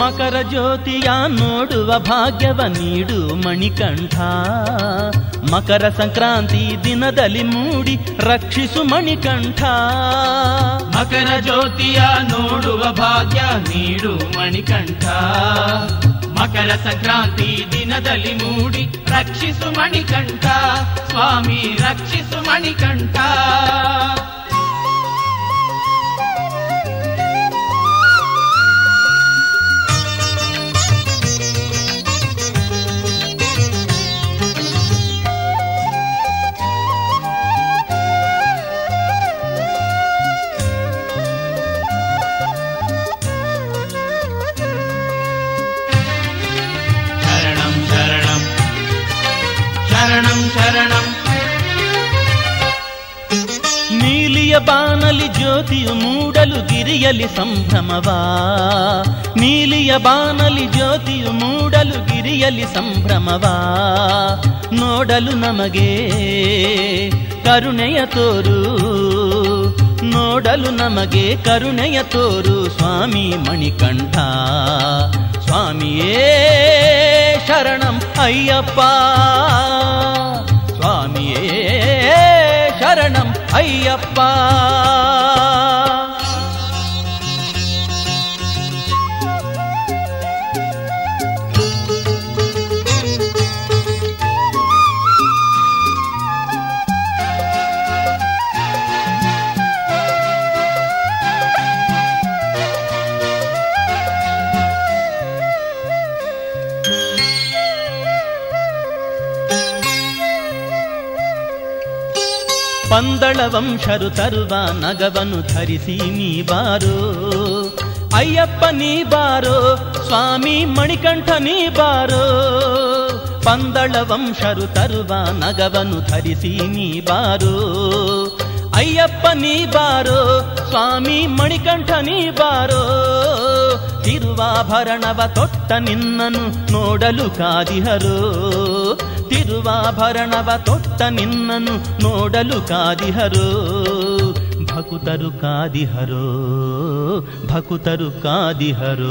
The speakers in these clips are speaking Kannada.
ಮಕರ ಜ್ಯೋತಿಯ ನೋಡುವ ಭಾಗ್ಯವ ನೀಡು ಮಣಿಕಂಠ ಮಕರ ಸಂಕ್ರಾಂತಿ ದಿನದಲ್ಲಿ ಮೂಡಿ ರಕ್ಷಿಸು ಮಣಿಕಂಠ ಮಕರ ಜ್ಯೋತಿಯ ನೋಡುವ ಭಾಗ್ಯ ನೀಡು ಮಣಿಕಂಠ ಮಕರ ಸಂಕ್ರಾಂತಿ ದಿನದಲ್ಲಿ ಮೂಡಿ ರಕ್ಷಿಸು ಮಣಿಕಂಠ ಸ್ವಾಮಿ ರಕ್ಷಿಸು ಮಣಿಕಂಠ ಶರಣಂ ಶರಣಂ ಶರಣಂ ಶರಣಂ ನೀಲಿಯ ಬಾನಲಿ ಜ್ಯೋತಿಯು ಮೂಡಲು ಗಿರಿಯಲಿ ಸಂಭ್ರಮವಾ ನೀಲಿಯ ಬಾನಲಿ ಜ್ಯೋತಿಯು ಮೂಡಲು ಗಿರಿಯಲಿ ಸಂಭ್ರಮವಾ ನೋಡಲು ನಮಗೆ ಕರುಣೆಯ ತೋರು ನೋಡಲು ನಮಗೆ ಕರುಣೆಯ ತೋರು ಸ್ವಾಮಿ ಮಣಿಕಂಠ ಸ್ವಾಮಿಯೇ ಶರಣಂ ಅಯ್ಯಪ್ಪ ಸ್ವಾಮಿಯೇ ಶರಣಂ ಅಯ್ಯಪ್ಪ ಪಂದಳ ವಂಶರು ತರುವ ನಗವನ್ನು ಧರಿಸಿ ನೀ ಬಾರೋ ಅಯ್ಯಪ್ಪ ನೀ ಬಾರೋ ಸ್ವಾಮಿ ಮಣಿಕಂಠ ನೀ ಬಾರೋ ಪಂದಳ ವಂಶರು ತರುವ ನಗವನ್ನು ಧರಿಸಿ ನೀ ಬಾರೋ ಅಯ್ಯಪ್ಪ ನೀ ಬಾರೋ ಸ್ವಾಮಿ ಮಣಿಕಂಠ ನೀ ಬಾರೋ ತಿರುವಾಭರಣವ ತೊಟ್ಟ ನಿನ್ನನು ನೋಡಲು ಕಾದಿಹರೋ ತಿರುವಾಭರಣವ ತೊಟ್ಟ ನಿನ್ನನು ನೋಡಲು ಕಾದಿಹರೋ ಭಕುತರು ಕಾದಿಹರೋ ಭಕುತರು ಕಾದಿಹರೋ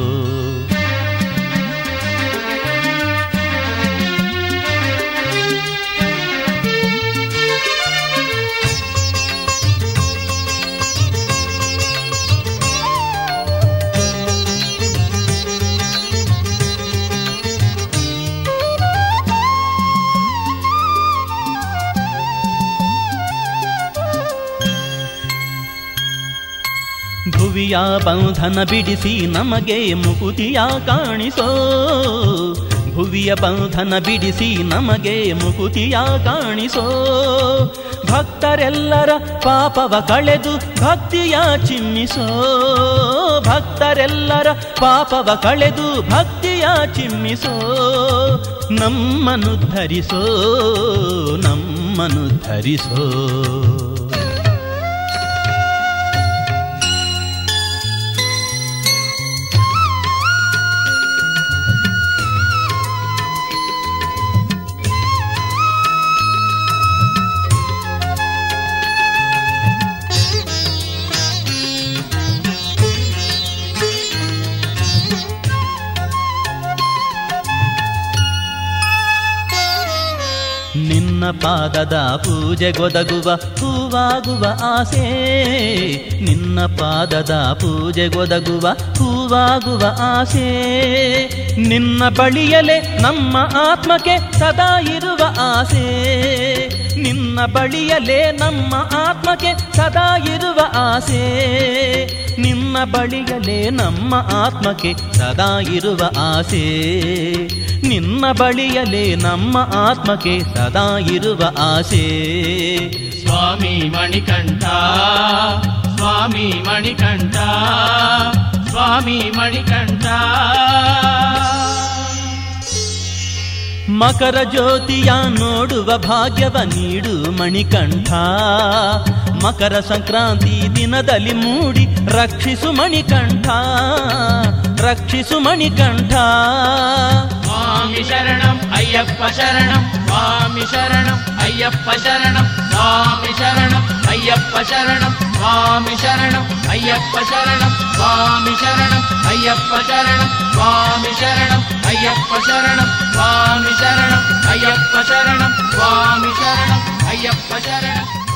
ಭುವಿಯ ಬಂಧನ ಬಿಡಿಸಿ ನಮಗೆ ಮುಕುತಿಯ ಕಾಣಿಸೋ ಭುವಿಯ ಬಂಧನ ಬಿಡಿಸಿ ನಮಗೆ ಮುಕುತಿಯ ಕಾಣಿಸೋ ಭಕ್ತರೆಲ್ಲರ ಪಾಪವ ಕಳೆದು ಭಕ್ತಿಯ ಚಿಮ್ಮಿಸೋ ಭಕ್ತರೆಲ್ಲರ ಪಾಪವ ಕಳೆದು ಭಕ್ತಿಯ ಚಿಮ್ಮಿಸೋ ನಮ್ಮನ್ನು ಧರಿಸೋ ನಮ್ಮನ್ನು ಧರಿಸೋ ನಿನ್ನ ಪಾದದ ಪೂಜೆಗೊದಗುವ ಹೂವಾಗುವ ಆಸೆ ನಿನ್ನ ಪಾದದ ಪೂಜೆಗೊದಗುವ ಹೂವಾಗುವ ಆಸೆ ನಿನ್ನ ಬಳಿಯಲೆ ನಮ್ಮ ಆತ್ಮಕ್ಕೆ ಸದಾ ಇರುವ ಆಸೆ ನಿನ್ನ ಬಳಿಯಲೇ ನಮ್ಮ ಆತ್ಮಕ್ಕೆ ಸದಾ ಇರುವ ಆಸೆ ನಿನ್ನ ಬಳಿಯಲೇ ನಮ್ಮ ಆತ್ಮಕ್ಕೆ ಸದಾ ಇರುವ ಆಸೆ ನಿನ್ನ ಬಳಿಯಲೇ ನಮ್ಮ ಆತ್ಮಕ್ಕೆ ಸದಾ ಇರುವ ಆಸೆ ಸ್ವಾಮಿ ಮಣಿಕಂಠ ಸ್ವಾಮಿ ಮಣಿಕಂಠ ಸ್ವಾಮಿ ಮಣಿಕಂಠ ಮಕರ ಜ್ಯೋತಿಯ ನೋಡುವ ಭಾಗ್ಯವ ನೀಡು ಮಣಿಕಂಠ ಮಕರ ಸಂಕ್ರಾಂತಿ ದಿನದಲ್ಲಿ ಮೂಡಿ ರಕ್ಷಿಸು ಮಣಿಕಂಠ ರಕ್ಷಿಸು ಮಣಿಕಂಠ ಸ್ವಾಮಿ ಶರಣಂ ಅಯ್ಯಪ್ಪ ಶರಣಂ ಸ್ವಾಮಿ ಶರಣಂ ಅಯ್ಯಪ್ಪ ಶರಣಂ ಸ್ವಾಮಿ ಶರಣಂ ಅಯ್ಯಪ್ಪ ಶರಣಂ ಸ್ವಾಮಿ ಶರಣಂ ಅಯ್ಯಪ್ಪ అయ్యప్ప శరణం స్వామి శరణం అయ్యప్ప శరణం స్వామి శరణం అయ్యప్ప శరణం స్వామి శరణం అయ్యప్ప శరణం స్వామి శరణం అయ్యప్ప శరణం